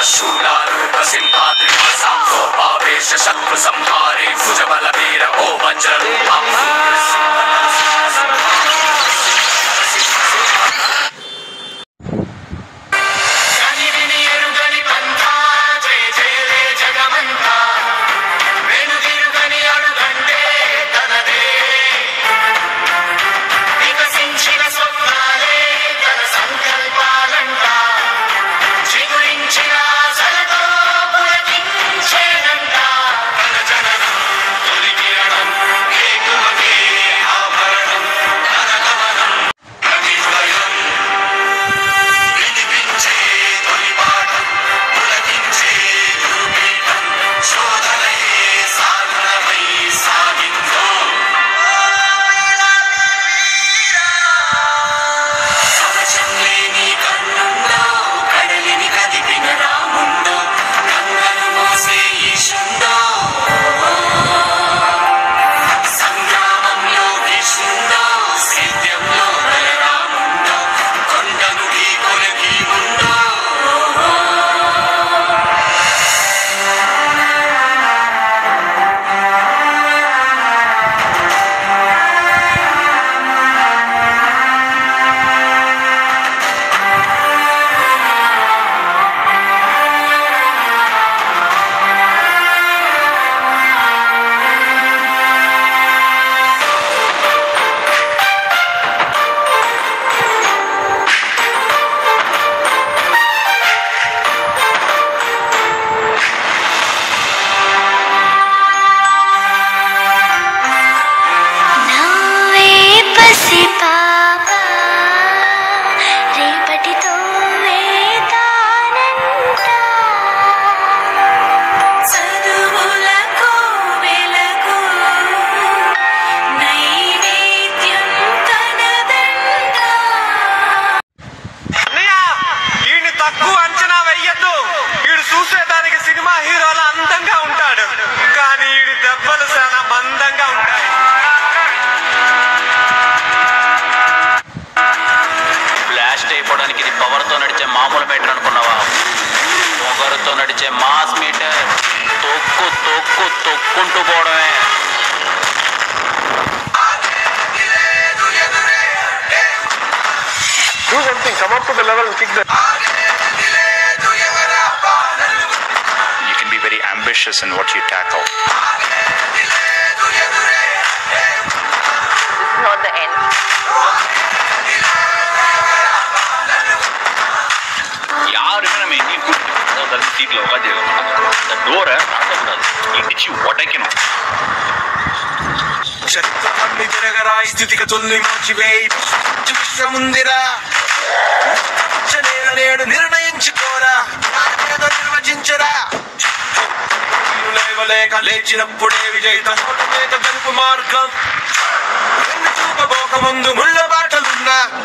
శూలారూప సింహాద్రిమ సాంకోపావేశ శత్రు సంహారే భుజబల వీర ఓ వజ్రరూపం కని విని ఎరుగని పంథా జయ జయలే జగమంతా వెనుదిరుగని అడుగంటే తనదే వికసించిన స్వప్నాలే తన సంకల్పాలంట చిగురించిన ఆశలతో పులకించేనంట తన జననం తొలి కిరణం ఏకుమకే ఆభరణం తన గమనం ప్రతిద్వయం వినిపించే తొలి పాఠం పులకించే గురుపీఠం శోధనయే సాధనమై సాగిందో కవచం లేని కన్నుండో కడలిని కదిపిన రాముండో గంగను మోసే ఈశుండో సంగ్రామంలో భీష్ముండో సేద్యంలో బలరాముండో కొండను ఢీ కొలకి ఉండో నవ్వే పసి పాప రేపటితో వేదానంట చదువులకు వెలకు నైవేద్యం కనదంట అన్నయ్య వీడిని తక్కువ అంచనా వెయ్యద్దు వీడు చూసేదానికి సినిమా హీరోల అందంగా ఉంటాడు కానీ వీడి దెబ్బలు చాలా మందంగా ఉంటాయి బ్లాస్ట్ అయిపోవడానికి ఇది పవర్తో నడిచే మామూలు మీటర్ అనుకున్నావా పొగరుతో నడిచే మాస్ మీటర్ తొక్కు తొక్కు తొక్కుంటూ పోవడమే do something come up to the level kick the You can be very ambitious in what you tackle. not the end. யாருமே நம்ம எங்கேயும் கூட்டிட்டு சீட்ல உட்காந்து இந்த டோரை நடக்கக்கூடாது இடிச்சு உடைக்கணும் చరిత్రపల్లి తిరగరా ఈ స్థితిగతుల్ని మోచివేయి విశ్వముందిరా నేడు నేడు నిర్ణయించుకోరా ఏదో నిర్వచించరా నీవు లేవలేక లేచినప్పుడే విజయిత లేక గెలుపు మార్గం వెన్ను చూపబోక ముందు ముళ్ళ బాటలున్నా